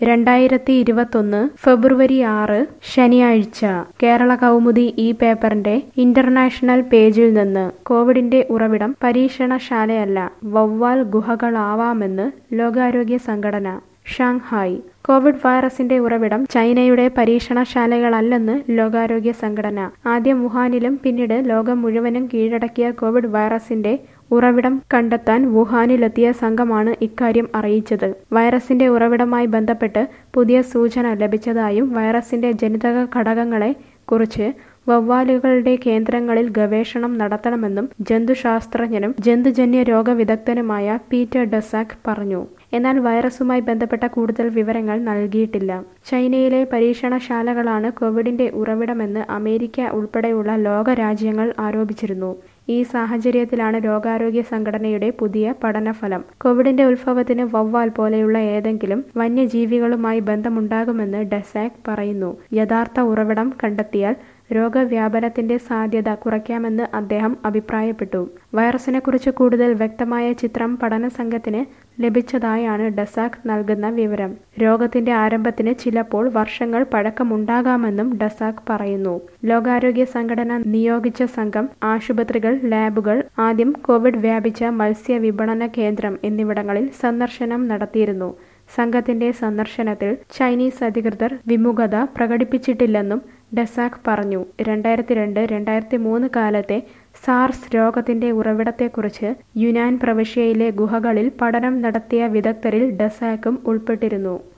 രണ്ടായിരത്തി ഇരുപത്തൊന്ന് ഫെബ്രുവരി ആറ് ശനിയാഴ്ച കേരള കൗമുദി ഈ പേപ്പറിന്റെ ഇന്റർനാഷണൽ പേജിൽ നിന്ന് കോവിഡിന്റെ ഉറവിടം പരീക്ഷണശാലയല്ല വവ്വാൽ ഗുഹകളാവാമെന്ന് ലോകാരോഗ്യ സംഘടന ഷാങ്ഹായ് കോവിഡ് വൈറസിന്റെ ഉറവിടം ചൈനയുടെ പരീക്ഷണശാലകളല്ലെന്ന് ലോകാരോഗ്യ സംഘടന ആദ്യം വുഹാനിലും പിന്നീട് ലോകം മുഴുവനും കീഴടക്കിയ കോവിഡ് വൈറസിന്റെ ഉറവിടം കണ്ടെത്താൻ വുഹാനിലെത്തിയ സംഘമാണ് ഇക്കാര്യം അറിയിച്ചത് വൈറസിന്റെ ഉറവിടമായി ബന്ധപ്പെട്ട് പുതിയ സൂചന ലഭിച്ചതായും വൈറസിന്റെ ജനിതക ഘടകങ്ങളെ കുറിച്ച് വവ്വാലുകളുടെ കേന്ദ്രങ്ങളിൽ ഗവേഷണം നടത്തണമെന്നും ജന്തുശാസ്ത്രജ്ഞനും ജന്തുജന്യ രോഗവിദഗ്ധനുമായ പീറ്റർ ഡെസാക് പറഞ്ഞു എന്നാൽ വൈറസുമായി ബന്ധപ്പെട്ട കൂടുതൽ വിവരങ്ങൾ നൽകിയിട്ടില്ല ചൈനയിലെ പരീക്ഷണശാലകളാണ് കോവിഡിന്റെ ഉറവിടമെന്ന് അമേരിക്ക ഉൾപ്പെടെയുള്ള ലോകരാജ്യങ്ങൾ ആരോപിച്ചിരുന്നു ഈ സാഹചര്യത്തിലാണ് ലോകാരോഗ്യ സംഘടനയുടെ പുതിയ പഠനഫലം കോവിഡിന്റെ ഉത്ഭവത്തിന് വവ്വാൽ പോലെയുള്ള ഏതെങ്കിലും വന്യജീവികളുമായി ബന്ധമുണ്ടാകുമെന്ന് ഡെസാക് പറയുന്നു യഥാർത്ഥ ഉറവിടം കണ്ടെത്തിയാൽ രോഗവ്യാപനത്തിന്റെ സാധ്യത കുറയ്ക്കാമെന്ന് അദ്ദേഹം അഭിപ്രായപ്പെട്ടു വൈറസിനെക്കുറിച്ച് കൂടുതൽ വ്യക്തമായ ചിത്രം പഠന സംഘത്തിന് ലഭിച്ചതായാണ് ഡെസാക് നൽകുന്ന വിവരം രോഗത്തിന്റെ ആരംഭത്തിന് ചിലപ്പോൾ വർഷങ്ങൾ പഴക്കമുണ്ടാകാമെന്നും ഡെസാക് പറയുന്നു ലോകാരോഗ്യ സംഘടന നിയോഗിച്ച സംഘം ആശുപത്രികൾ ലാബുകൾ ആദ്യം കോവിഡ് വ്യാപിച്ച മത്സ്യ വിപണന കേന്ദ്രം എന്നിവിടങ്ങളിൽ സന്ദർശനം നടത്തിയിരുന്നു സംഘത്തിന്റെ സന്ദർശനത്തിൽ ചൈനീസ് അധികൃതർ വിമുഖത പ്രകടിപ്പിച്ചിട്ടില്ലെന്നും ഡെസാക് പറഞ്ഞു രണ്ടായിരത്തി രണ്ട് രണ്ടായിരത്തി മൂന്ന് കാലത്തെ സാർസ് രോഗത്തിന്റെ ഉറവിടത്തെക്കുറിച്ച് യുനാൻ പ്രവിശ്യയിലെ ഗുഹകളിൽ പഠനം നടത്തിയ വിദഗ്ധരിൽ ഡെസാക്കും ഉൾപ്പെട്ടിരുന്നു